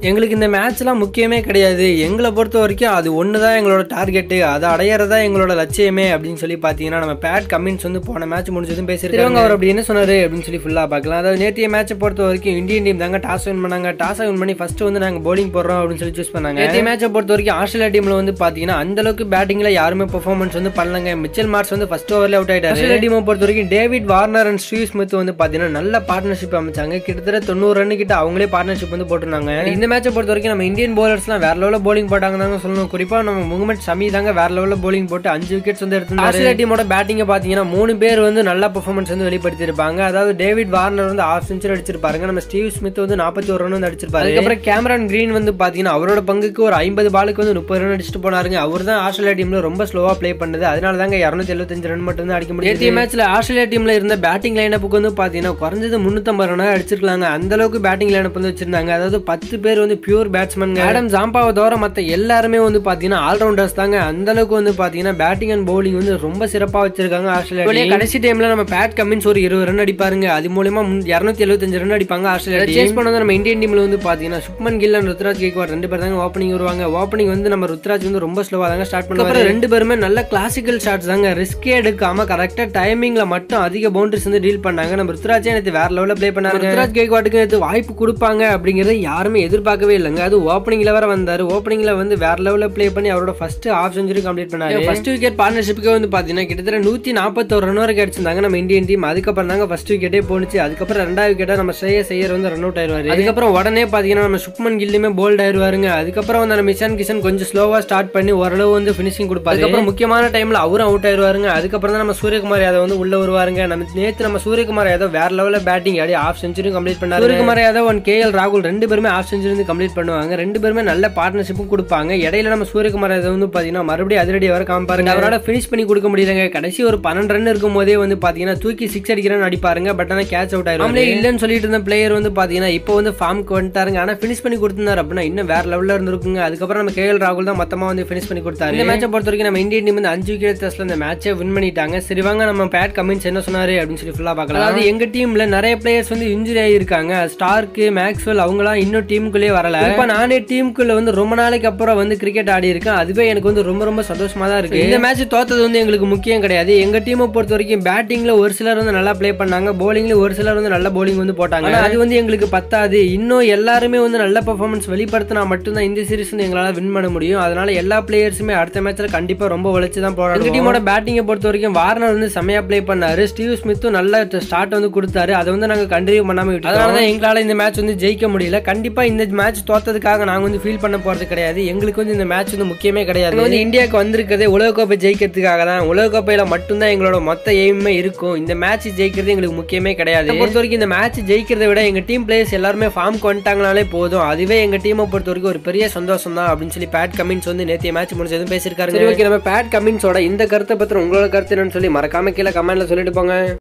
எங்களுக்கு இந்த மேட்ச்லாம் முக்கியமே கிடையாது எங்களை பொறுத்த வரைக்கும் அது ஒன்று தான் எங்களோட டார்கெட்டு அதை அடையிறதா எங்களோட லட்சியமே அப்படின்னு சொல்லி பார்த்தீங்கன்னா நம்ம பேட் கமின்ஸ் வந்து போன மேட்ச் முடிஞ்சதும் பேசியிருக்காங்க அவர் அப்படி என்ன சொன்னார் அப்படின்னு சொல்லி ஃபுல்லாக பார்க்கலாம் அதாவது நேற்றைய மேட்சை பொறுத்த வரைக்கும் இந்தியன் டீம் தாங்க டாஸ் வின் பண்ணாங்க டாஸ் வின் பண்ணி ஃபர்ஸ்ட் வந்து நாங்கள் bowling போடுறோம் அப்படின்னு சொல்லி சூஸ் பண்ணாங்க நேற்றைய மேட்சை பொறுத்த வரைக்கும் ஆஸ்திரேலியா டீமில் வந்து பார்த்தீங்கன்னா அந்த அளவுக்கு பேட்டிங்கில் யாருமே பெர்ஃபார்மன்ஸ் வந்து பண்ணலங்க மிச்சல் மார்க்ஸ் வந்து ஃபர்ஸ்ட் ஓவரில் அவுட் ஆயிட்டாரு ஆஸ்திரேலியா டீமை பொறுத்த வரைக்கும் David Warner and Steve Smith வந்து பார்த்தீங்கன்னா நல்ல பார்ட்னர்ஷிப் அமைச்சாங்க கிட்டத்தட்ட தொண்ணூறு ரன் கிட்ட அவங்களே பார்ட்னர்ஷிப் வந்து போட்டிருந்தாங்க இந்த மேட்சை பொறுத்த வரைக்கும் நம்ம இந்தியன் பவுலர்ஸ்லாம் வேற லெவலில் bowling போட்டாங்க தாங்க சொல்லணும் குறிப்பாக நம்ம முகமது ஷமி தாங்க வேற லெவலில் bowling போட்டு அஞ்சு விக்கெட்ஸ் வந்து எடுத்து ஆஸ்திரேலியா டீமோட பேட்டிங்கை பார்த்தீங்கன்னா மூணு பேர் வந்து நல்ல பெர்ஃபார்மன்ஸ் வந்து வெளிப்படுத்தியிருப்பாங்க அதாவது டேவிட் வார்னர் வந்து ஆஃப் செஞ்சுரி அடிச்சிருப்பாருங்க நம்ம ஸ்டீவ் ஸ்மித் வந்து நாற்பத்தி ஒரு ரன் வந்து அடிச்சிருப்பாரு அதுக்கப்புறம் கேமரான் கிரீன் வந்து பார்த்தீங்கன்னா அவரோட பங்குக்கு ஒரு ஐம்பது பாலுக்கு வந்து முப்பது ரன் அடிச்சுட்டு போனாருங்க அவர் தான் ஆஸ்திரேலியா டீம்ல ரொம்ப ஸ்லோவா ப்ளே பண்ணது அதனால தாங்க இரநூத்தி எழுபத்தஞ்சு ரன் மட்டும் தான் அடிக்க முடியும் நேற்றைய மேட்ச்ல ஆஸ்திரேலியா டீம்ல இருந்த பேட்டிங் லைனப்புக்கு வந்து பார்த்தீங்கன்னா குறைஞ்சது முன்னூத்தம்பது ரன் அடிச்சிருக்காங்க அந்த அளவுக்கு பேட்டிங் லைனப் வந்து வச்சிருந்தாங்க அதாவது பத்து பேர் வந்து பியூர் பேட்ஸ்மேன் ஆடம் ஜாம்பாவை தவிர மற்ற எல்லாருமே வந்து பார்த்தீங்கன்னா ஆல்ரவுண்டர்ஸ் தாங்க அந்த அளவுக்கு வந்து பார்த்தீங்கன்னா பேட்டிங் அண்ட் பவுலிங் வந்து ரொம்ப சிறப்பாக வச்சிருக்காங்க ஆஸ்திரேலியா கடைசி டைம்ல நம்ம பேட் கமின்ஸ் ஒரு இருபது ரன் அடிப்பாருங்க அது மூலமா இரநூத்தி எழுபத்தஞ்சு ரன் அடிப்பாங்க ஆஸ்திரேலியா சேஸ் பண்ணது நம்ம இந்தியன் டீம்ல வந்து பார்த்தீங்கன்னா சுப்மன் கில் அண்ட் ருத்ராஜ் கேக்வாட் ரெண்டு பேர் தாங்க ஓப்பனிங் வருவாங்க ஓப்பனிங் வந்து நம்ம ருத்ராஜ் வந்து ரொம்ப ஸ்லோவாக தாங்க ஸ்டார்ட் பண்ணுவாங்க ரெண்டு பேருமே நல்ல கிளாசிக்கல் ஷாட்ஸ் தாங்க ரிஸ்கே எடுக்காம கரெக்டாக டைமிங்ல மட்டும் அதிக பவுண்டரிஸ் வந்து டீல் பண்ணாங்க நம்ம ருத்ராஜே நேற்று வேற லெவலில் ப்ளே பண்ணாங்க ருத்ராஜ் கேக்வாட்டுக்கு நேற்று வாய்ப்பு கொடுப்பாங்க அப்படிங்கறத யாருமே எதிர்பார்க்கவே இல்லைங்க அது ஓப்பனிங்ல வேற வந்தாரு ஓப்பனிங்ல வந்து வேற லெவலில் ப்ளே பண்ணி அவரோட ஃபர்ஸ்ட் ஆஃப் செஞ்சுரி கம்ப்ளீட் பண்ணாரு ஃபர்ஸ்ட் விக்கெட் பார்ட்னர்ஷிப்புக்கு வந்து பாத்தீங்கன்னா கிட்டத்தட்ட நூத்தி நாற்பத்தோரு ரன் வரைக்கும் அடிச்சிருந்தாங்க நம்ம இந்தியன் டீம் அதுக்கப்புறம் தாங்க ஃபர்ஸ்ட் விக்கெட்டே போனுச்சு அதுக்கப்புறம் ரெண்டாவது விக்கெட்டா நம்ம ஸ்ரேயஸ் ஐயர் வந்து ரன் அவுட் ஆயிருவாரு அதுக்கப்புறம் உடனே பாத்தீங்கன்னா நம்ம சுப்மன் கில்லுமே போல்ட் ஆயிருவாருங்க அதுக்கப்புறம் வந்து நம்ம மிஷான் கிஷன் கொஞ்சம் ஸ்லோவா ஸ்டார்ட் பண்ணி ஓரளவு வந்து ஃபினிஷிங் கொடுப்பாரு அதுக்கப்புறம் முக்கியமான டைம்ல அவரும் அவுட் ஆயிருவாருங்க அதுக்கப்புறம் தான் நம்ம சூரியகுமார் யாதவ் வந்து உள்ள வருவாருங்க நம்ம நேத்து நம்ம சூரியகுமார் யாதவ் வேற லெவலில் பேட்டிங் ஆடி ஆஃப் செஞ்சுரி கம்ப்ளீட் பண்ணாரு சூரியகுமார் யாதவ் ஒன் கே எல் ராகுல் ரெண்டு பேருமே ஆஃப் செஞ்சுரி வந்து கம்ப்ளீட் பண்ணுவாங்க ரெண்டு பேருமே நல்ல பார்ட்னர்ஷிப்பும் கொடுப்பாங்க இடையில நம்ம சூரியகுமார் யாதவ் வந்து பாத்தீங்கன்னா மறுபடியும் அதிரடி வர காமிப்பாருங்க அவரோட ஃபினிஷ் பண்ணி கொடுக்க முடியலங்க கடைசி ஒரு பன்னெண்டு ரன் இருக்கும் போதே வந்து பாத்தீங்கன்னா தூக்கி சிக்ஸ் அடிக்கிறேன்னு அடிப்பாருங்க பட் ஆனால் கேட்ச் அவுட் ஆயிரும் அவங்களே இல்லைன்னு சொல்லிட்டு இருந்த பிளேயர் வந்து பாத்தீங்கன்னா இப்போ வந்து ஃபார்முக்கு வந்துட்டாருங்க ஆனா ஃபினிஷ் பண்ணி கொடுத்திருந்தாரு அப்படின்னா இன்னும் வேற லெவலில் இருந்திருக்குங்க அதுக்கப்புறம் நம்ம கே எல் ராகுல் தான் மொத்தமா வந்து ஃபினிஷ் பண்ணி கொடுத்தாரு இந்த மேட்சை பொறுத்த வரைக்கும் நம்ம இந்தியன் டீம் வந்து அஞ்சு விக்கெட் டெஸ்ட்ல இந்த மேட்சை வின் பண்ணிட்டாங்க சரி வாங்க நம்ம பேட் கமின்ஸ் என்ன சொன்னாரு அப்படின்னு சொல்லி ஃபுல்லா பார்க்கலாம் அதாவது எங்க டீம்ல நிறைய பிளேயர்ஸ் வந்து இன்ஜுரி ஆகியிருக்காங்க ஸ்டார்க்கு மேக்ஸ்வெல் அவங்கலாம் இன்னும் டீமுக்குள்ளே வரல இப்போ நானே டீமுக்குள்ள வந்து ரொம்ப நாளைக்கு அப்புறம் வந்து கிரிக்கெட் ஆடி இருக்கேன் அதுவே எனக்கு வந்து ரொம்ப ரொம்ப சந்தோஷமா தான் இருக்கு இந்த மேட்ச் தோத்தது வந்து எங்களுக்கு முக்கியம் கிடையாது எங்க டீமை பொறுத்த வரைக்கும் பேட்டிங்ல ஒரு சிலர் வந்து நல்லா ப்ளே பண்ணாங்க bowlingல ஒரு சிலர் வந்து நல்ல bowling வந்து போட்டாங்க ஆனா அது வந்து எங்களுக்கு பத்தாது இன்னும் எல்லாருமே வந்து நல்ல பெர்ஃபார்மன்ஸ் வெளிப்படுத்தினா மட்டும்தான் இந்த சீரிஸ் வந்து எங்களால வின் பண்ண முடியும் அதனால எல்லா பிளேயர்ஸுமே அடுத்த மேட்ச்ல கண்டிப்பா ரொம்ப உழைச்சு தான் போறாங்க எங்க டீமோட பேட்டிங்கை பொறுத்த வரைக்கும் வார்னர் வந்து செமையா ப்ளே பண்ணாரு ஸ்டீவ் ஸ்மித்தும் நல்ல ஸ்டார்ட் வந்து கொடுத்தாரு அதை வந்து நாங்க கண்டினியூ பண்ணாம விட்டோம் அதனால தான் எங்களால இந்த மேட்ச் வந்து ஜெயிக்க முடியல கண்டிப்பா இந்த மேட்ச் தோத்ததுக்காக நாங்க வந்து ஃபீல் பண்ண போறது கிடையாது எங்களுக்கு வந்து இந்த மேட்ச் வந்து முக்கியமே கிடையாது வந்து இந்தியாவுக்கு வந்திருக்கிறதே உலகக்கோப்பை ஜெயிக்கிறதுக்காக தான் உலகக்கோப்பையில மட்டும்தான் எங்களோட மொத்த எய்மே இருக்கும் இந்த மேட்ச் ஜெயிக்கிறது எங்களுக்கு முக்கியமே கிடையாது என்னை பொறுத்த வரைக்கும் இந்த மேட்ச் ஜெயிக்கிறதை விட எங்க டீம் பிளேயர்ஸ் எல்லாருமே ஃபார்முக்கு வந்துட்டாங்கனாலே போதும் அதுவே எங்க டீமை பொறுத்த வரைக்கும் ஒரு பெரிய சந்தோஷம் தான் அப்படின்னு சொல்லி பேட் கமின்ஸ் வந்து நேற்றைய மேட்ச் முடிஞ்சதும் பேசியிருக்காரு சரி ஓகே நம்ம பேட் கமின்ஸோட இந்த கருத்தை பத்தி உங்களோட கருத்து என்னன்னு சொல்லி மறக்காம கீழே கமெண்ட்ல சொல்லிட்டு போங்க